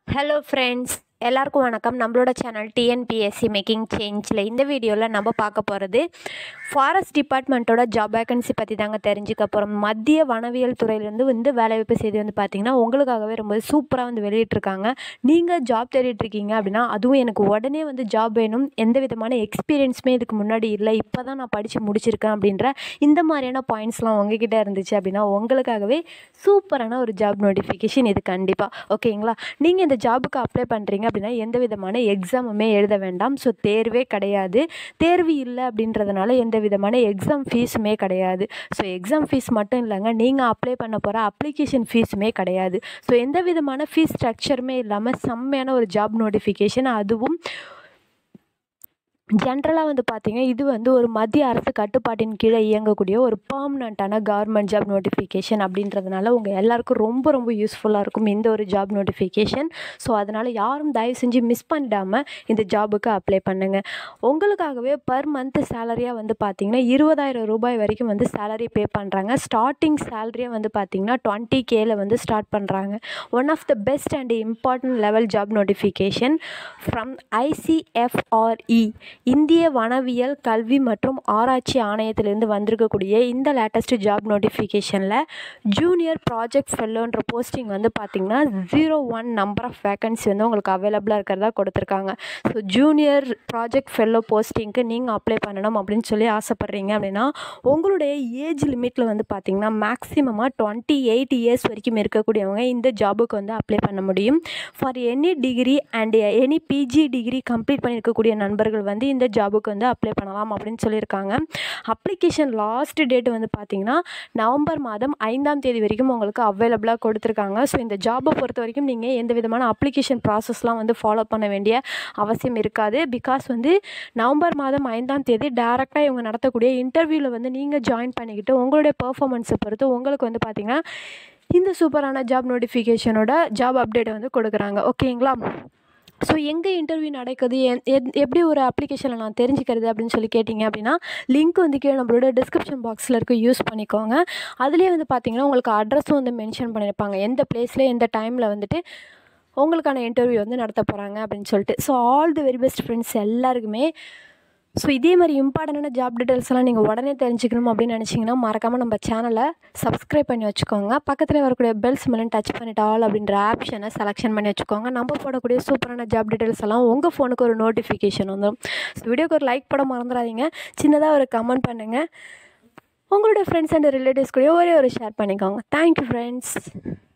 hello friends எல்லாருக்கும் வணக்கம் நம்மளோட சேனல் டிஎன்பிஎஸ்சி மேக்கிங் சேஞ்சில் இந்த வீடியோவில் நம்ம பார்க்க போகிறது ஃபாரஸ்ட் டிபார்ட்மெண்ட்டோட ஜாப் வேகன்சி பற்றி தாங்க தெரிஞ்சுக்க போகிறோம் மத்திய வனவியல் துறையிலேருந்து வந்து வேலைவாய்ப்பு செய்தி வந்து பார்த்திங்கன்னா உங்களுக்காகவே ரொம்ப சூப்பராக வந்து வெளியிட்ருக்காங்க நீங்கள் ஜாப் தேடிட்டுருக்கீங்க அப்படின்னா அதுவும் எனக்கு உடனே வந்து ஜாப் வேணும் எந்த விதமான எக்ஸ்பீரியன்ஸுமே இதுக்கு முன்னாடி இல்லை இப்போ தான் நான் படித்து முடிச்சிருக்கேன் அப்படின்ற இந்த மாதிரியான பாயிண்ட்ஸ்லாம் உங்ககிட்ட இருந்துச்சு அப்படின்னா உங்களுக்காகவே சூப்பரான ஒரு ஜாப் நோட்டிஃபிகேஷன் இது கண்டிப்பாக ஓகேங்களா நீங்கள் இந்த ஜாபுக்கு அப்ளை பண்ணுறீங்க அப்படின்னா எந்த விதமான எக்ஸாமுமே எழுத வேண்டாம் ஸோ தேர்வே கிடையாது தேர்வு இல்லை அப்படின்றதுனால எந்த விதமான எக்ஸாம் ஃபீஸுமே கிடையாது ஸோ எக்ஸாம் ஃபீஸ் மட்டும் இல்லைங்க நீங்கள் அப்ளை பண்ண போகிற அப்ளிகேஷன் ஃபீஸுமே கிடையாது ஸோ எந்த விதமான ஃபீஸ் ஸ்ட்ரக்சருமே இல்லாமல் செம்மையான ஒரு ஜாப் நோட்டிஃபிகேஷன் அதுவும் ஜென்ரலாக வந்து பார்த்திங்க இது வந்து ஒரு மத்திய அரசு கட்டுப்பாட்டின் கீழே இயங்கக்கூடிய ஒரு பர்மனண்ட்டான கவர்மெண்ட் ஜாப் நோட்டிஃபிகேஷன் அப்படின்றதுனால உங்கள் எல்லாருக்கும் ரொம்ப ரொம்ப யூஸ்ஃபுல்லாக இருக்கும் இந்த ஒரு ஜாப் நோட்டிஃபிகேஷன் ஸோ அதனால் யாரும் தயவு செஞ்சு மிஸ் பண்ணிடாமல் இந்த ஜாபுக்கு அப்ளை பண்ணுங்கள் உங்களுக்காகவே பர் மந்த் சேலரியாக வந்து பார்த்திங்கன்னா இருபதாயிரம் ரூபாய் வரைக்கும் வந்து சேலரி பே பண்ணுறாங்க ஸ்டார்டிங் சேலரியே வந்து பார்த்திங்கன்னா டுவெண்ட்டி கேல வந்து ஸ்டார்ட் பண்ணுறாங்க one of the best and important level job notification from ICFRE இந்திய வனவியல் கல்வி மற்றும் ஆராய்ச்சி ஆணையத்திலேருந்து வந்திருக்கக்கூடிய இந்த லேட்டஸ்ட் ஜாப் நோட்டிஃபிகேஷனில் ஜூனியர் ப்ராஜெக்ட் ஃபெல்லோன்ற போஸ்டிங் வந்து பார்த்திங்கன்னா zero one number of vacancy வந்து உங்களுக்கு அவைலபிளாக இருக்கிறதா கொடுத்துருக்காங்க ஸோ ஜூனியர் ப்ராஜெக்ட் ஃபெல்லோ போஸ்டிங்க்கு நீங்கள் அப்ளை பண்ணணும் அப்படின்னு சொல்லி ஆசைப்பட்றீங்க அப்படின்னா உங்களுடைய ஏஜ் லிமிட்டில் வந்து பார்த்திங்கன்னா மேக்ஸிமமாக டுவெண்ட்டி எயிட் இயர்ஸ் வரைக்கும் இருக்கக்கூடியவங்க இந்த ஜாபுக்கு வந்து அப்ளை பண்ண முடியும் for any degree and any PG degree complete பண்ணியிருக்கக்கூடிய நண்பர்கள் வந்து இந்த ஜாபுக்கு வந்து அப்ளை பண்ணலாம் அப்படின்னு சொல்லியிருக்காங்க அப்ளிகேஷன் லாஸ்ட் டேட் வந்து பார்த்திங்கன்னா நவம்பர் மாதம் ஐந்தாம் தேதி வரைக்கும் உங்களுக்கு அவைலபிளாக கொடுத்துருக்காங்க ஸோ இந்த ஜாபை பொறுத்த வரைக்கும் நீங்கள் எந்த விதமான அப்ளிகேஷன் ப்ராசஸ்லாம் வந்து ஃபாலோ பண்ண வேண்டிய அவசியம் இருக்காது பிகாஸ் வந்து நவம்பர் மாதம் ஐந்தாம் தேதி டேரெக்டாக இவங்க நடத்தக்கூடிய இன்டர்வியூவில் வந்து நீங்கள் ஜாயின் பண்ணிக்கிட்டு உங்களுடைய பர்ஃபாமன்ஸை பொறுத்து உங்களுக்கு வந்து பார்த்திங்கன்னா இந்த சூப்பரான ஜாப் நோட்டிஃபிகேஷனோட ஜாப் அப்டேட்டை வந்து கொடுக்குறாங்க ஓகேங்களா ஸோ எங்கே இன்டர்வியூ நடக்குது எப்படி ஒரு அப்ளிகேஷனில் நான் தெரிஞ்சுக்கிறது அப்படின்னு சொல்லி கேட்டிங்க அப்படின்னா லிங்க் வந்து கீழே நம்மளோட டிஸ்கிரிப்ஷன் பாக்ஸில் இருக்க யூஸ் பண்ணிக்கோங்க அதுலேயே வந்து பார்த்திங்கன்னா உங்களுக்கு அட்ரஸும் வந்து மென்ஷன் பண்ணியிருப்பாங்க எந்த பிளேஸில் எந்த டைமில் வந்துட்டு உங்களுக்கான இன்டர்வியூ வந்து நடத்த போகிறாங்க அப்படின்னு சொல்லிட்டு so all the very best friends எல்லாருக்குமே ஸோ இதே மாதிரி இம்பார்ட்டண்டான ஜாப் டீட்டெயில்ஸ் எல்லாம் நீங்கள் உடனே தெரிஞ்சுக்கணும் அப்படின்னு நினச்சிங்கன்னா மறக்காமல் நம்ம சேனலை சப்ஸ்கிரைப் பண்ணி வச்சுக்கோங்க பக்கத்தில் வரக்கூடிய பெல்ஸ் மேலே டச் பண்ணிட்டு ஆல் அப்படின்ற ஆப்ஷனை செலெக்ஷன் பண்ணி வச்சுக்கோங்க நம்ம போடக்கூடிய சூப்பரான ஜாப் டீட்டெயில்ஸ் எல்லாம் உங்கள் ஃபோனுக்கு ஒரு நோட்டிஃபிகேஷன் வந்துடும் ஸோ வீடியோக்கு ஒரு லைக் போட மறந்துடாதீங்க சின்னதாக ஒரு கமெண்ட் பண்ணுங்கள் உங்களுடைய ஃப்ரெண்ட்ஸ் அண்ட் ரிலேட்டிவ்ஸ் கூட ஒரே ஒரு ஷேர் பண்ணிக்கோங்க தேங்க்யூ ஃப்ரெண்ட்ஸ்